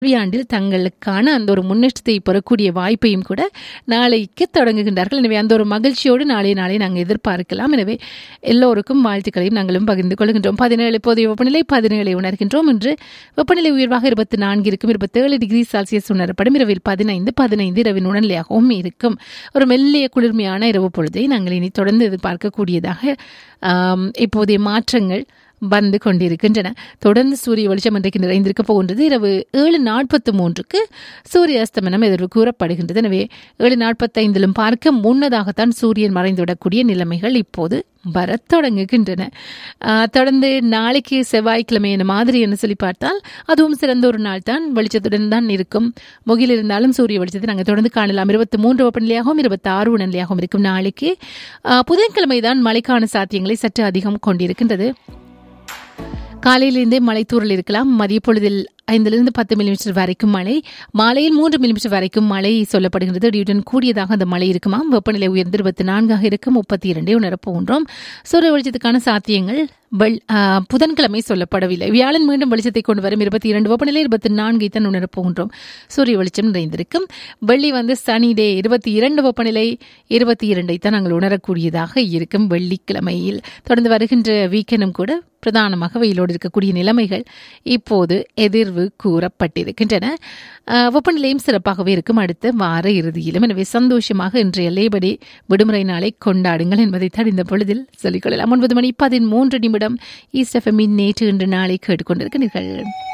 கல்வியாண்டில் தங்களுக்கான அந்த ஒரு முன்னேற்றத்தை பெறக்கூடிய வாய்ப்பையும் கூட நாளைக்கு தொடங்குகின்றார்கள் எனவே அந்த ஒரு மகிழ்ச்சியோடு நாளை நாளை நாங்கள் எதிர்பார்க்கலாம் எனவே எல்லோருக்கும் வாழ்த்துக்களையும் நாங்களும் பகிர்ந்து கொள்கின்றோம் பதினேழு இப்போதைய வெப்பநிலை பதினேழை உணர்கின்றோம் என்று வெப்பநிலை உயர்வாக இருபத்தி நான்கு இருக்கும் இருபத்தேழு டிகிரி செல்சியஸ் உணரப்படும் இரவில் பதினைந்து பதினைந்து இரவின் உணர்நிலையாகவும் இருக்கும் ஒரு மெல்லிய குளிர்மையான இரவு பொழுதை நாங்கள் இனி தொடர்ந்து எதிர்பார்க்கக்கூடியதாக ஆம், இப்போதைய மாற்றங்கள் வந்து கொண்டிருக்கின்றன தொடர்ந்து சூரிய வெளிச்சம் இன்றைக்கு நிறைந்திருக்க போகின்றது இரவு ஏழு நாற்பத்து மூன்றுக்கு சூரிய அஸ்தமனம் எதிர்வு கூறப்படுகின்றது எனவே ஏழு நாற்பத்தைந்திலும் பார்க்க முன்னதாகத்தான் சூரியன் மறைந்துவிடக்கூடிய நிலைமைகள் இப்போது வரத் தொடங்குகின்றன ஆஹ், தொடர்ந்து நாளைக்கு செவ்வாய்க்கிழமை என்ன மாதிரி என்று சொல்லி பார்த்தால் அதுவும் சிறந்த ஒரு நாள் தான் வெளிச்சத்துடன் தான் இருக்கும் முகில் இருந்தாலும் சூரிய வெளிச்சத்தை நாங்கள் தொடர்ந்து காணலாம் இருபத்தி மூன்று வெப்பநிலையாகவும் இருபத்தி ஆறு உணர்நிலையாகவும் இருக்கும் நாளைக்கு ஆஹ், புதன்கிழமை தான் மழைக்கான சாத்தியங்களை சற்று அதிகம் கொண்டிருக்கின்றது காலையிலிருந்தே மழை தூறல் இருக்கலாம் மதிய பொழுதில் ஐந்திலிருந்து பத்து மில்லிமீட்டர் வரைக்கும் மழை மாலையில் மூன்று மில்லிமீட்டர் வரைக்கும் மழை சொல்லப்படுகிறது இடியுடன் கூடியதாக அந்த மழை இருக்குமாம் வெப்பநிலை உயர்ந்து இருபத்தி நான்காக இருக்கும் முப்பத்தி இரண்டே உணரப் போகின்றோம் சூரிய வெளிச்சத்துக்கான சாத்தியங்கள் வெள் ஆ, புதன்கிழமை சொல்லப்படவில்லை வியாழன் மீண்டும் வெளிச்சத்தை கொண்டு வரும் இருபத்தி இரண்டு வெப்பநிலை இருபத்தி நான்கை தான் உணரப் போகின்றோம் சூரிய வெளிச்சம் நிறைந்திருக்கும் வெள்ளி வந்து சனி டே இருபத்தி இரண்டு வெப்பநிலை இருபத்தி இரண்டை தான் நாங்கள் உணரக்கூடியதாக இருக்கும் வெள்ளிக்கிழமையில் தொடர்ந்து வருகின்ற வீக்கெண்டும் கூட பிரதானமாக வெயிலோடு இருக்கக்கூடிய நிலைமைகள் இப்போது எதிர்வு கூறப்பட்டிருக்கின்றன ஆஹ், வெப்பநிலையும் சிறப்பாகவே இருக்கும் அடுத்த வார இறுதியிலும் எனவே சந்தோஷமாக இன்றைய லேபடே விடுமுறை நாளை கொண்டாடுங்கள் என்பதை தான் இந்த பொழுதில் சொல்லிக்கொள்ளலாம் ஒன்பது மணி பதிமூன்று நிமிடம் ஈஸ்ட் எஃப்எம்மின் நேற்று இன்று நாளை கேட்டுக்கொண்டிருக்கிறீர்கள்